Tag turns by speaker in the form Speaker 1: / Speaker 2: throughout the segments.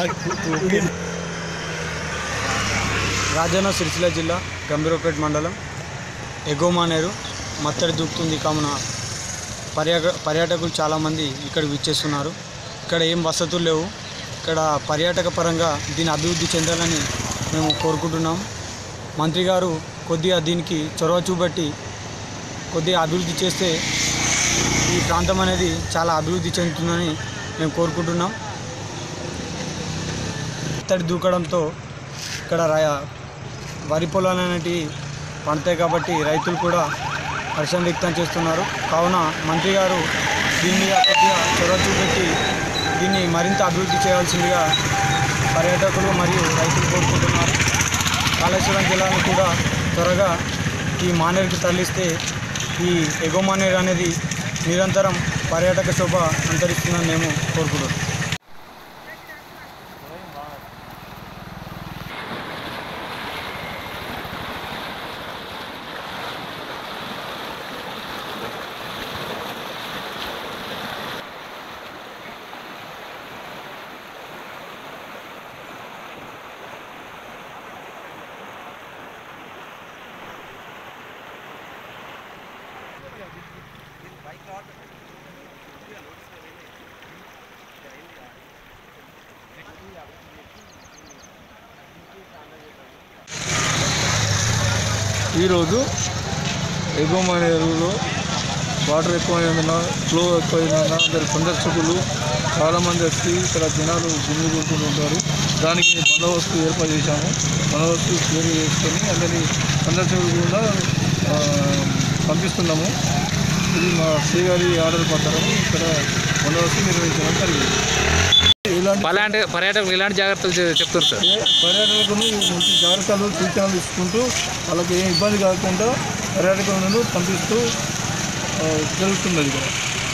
Speaker 1: రాజన్న సిరిసిల్ల జిల్లా గంభీరపేట మండలం ఎగోమానేరు మత్తడి దూకుతుంది కావున పర్యాక పర్యాటకులు చాలామంది ఇక్కడ విచ్చేస్తున్నారు ఇక్కడ ఏం వసతులు లేవు ఇక్కడ పర్యాటక పరంగా దీని అభివృద్ధి చెందాలని మేము కోరుకుంటున్నాం మంత్రి గారు కొద్దిగా దీనికి చొరవ చూపెట్టి కొద్దిగా అభివృద్ధి చేస్తే ఈ ప్రాంతం అనేది చాలా అభివృద్ధి చెందుతుందని మేము కోరుకుంటున్నాం ఇత్తడి దూకడంతో ఇక్కడ రా- వరి పొలాలు అనేటివి పండుతాయి కాబట్టి రైతులు కూడా హర్షం వ్యక్తం చేస్తున్నారు కావున మంత్రి గారు దీని మీద కొద్దిగా చొరవ చూపెట్టి దీన్ని మరింత అభివృద్ధి చేయాల్సిందిగా పర్యాటకులు మరియు రైతులు కోరుకుంటున్నారు కాళేశ్వరం జిల్లాను కూడా త్వరగా ఈ మానేరుకి తరలిస్తే ఈ ఎగో మానేరు అనేది నిరంతరం పర్యాటక శోభ అంతరిస్తుందని మేము కోరుకుంటున్నాం
Speaker 2: ఈరోజు ఎగుమనేరులో వాటర్ ఎక్కువైనందున ఫ్లో ఎక్కువైనందున అందరు సందర్శకులు చాలామంది వచ్చి ఇక్కడ జనాలు గుమిగూడుతూ ఉంటారు దానికి బందోబస్తు ఏర్పాటు చేశాము బందోబస్తు క్లియర్ చేసుకొని అందరినీ సందర్శకులు కూడా ఆ, పంపిస్తున్నాము ఇది మా శ్రీ గారి ఆర్డర్ ప్రకారం ఇక్కడ బందోబస్తు నిర్వహించడం జరిగింది ఇలాంటి
Speaker 3: అలాంటి పర్యాటకులు ఇలాంటి జాగ్రత్తలు చె- చెప్తారు సార్
Speaker 2: ఏ పర్యాటకులను మంచి జాగ్రత్తలు సూచనలు ఇచ్చుకుంటూ వాళ్ళకి ఏ ఇబ్బంది కాకుండా పర్యాటకులను పంపిస్తూ ఆ, జరుగుతున్నది ఇక్కడ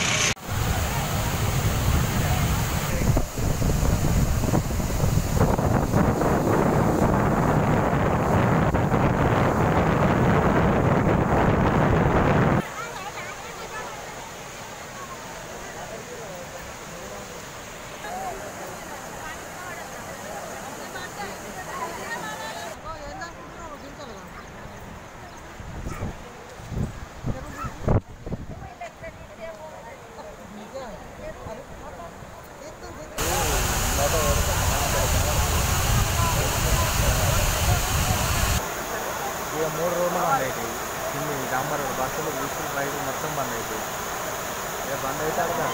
Speaker 1: ఇక మూడు రోజులు బంద్ అవుతాయి కింది డాంబర్ బస్సులు బస్సులు రైలు మొత్తం బంద్ అవుతాయి ఇక బంద్ అయితే అర్థం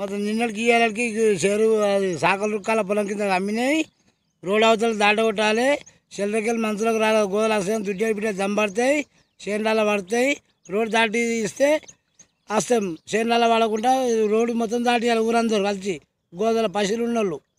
Speaker 4: మొత్తం నిన్నటికి ఇయ్యాలకి చెరువు అది సాకల రుక్కాల పొలం కింద అమ్మినాయి రోడ్ అవతల దాటగొట్టాలి చెల్లకెళ్ళి మనుషులకు రాలేదు గోదలు వస్తాయి దుడ్డి బిడ్డ దంపడతాయి చేనుల పడతాయి రోడ్ దాటి ఇస్తే వస్తాం చేనుల పడకుండా రోడ్డు మొత్తం దాటి ఊరందరూ కలిసి గోదల పసిలు ఉన్నోళ్ళు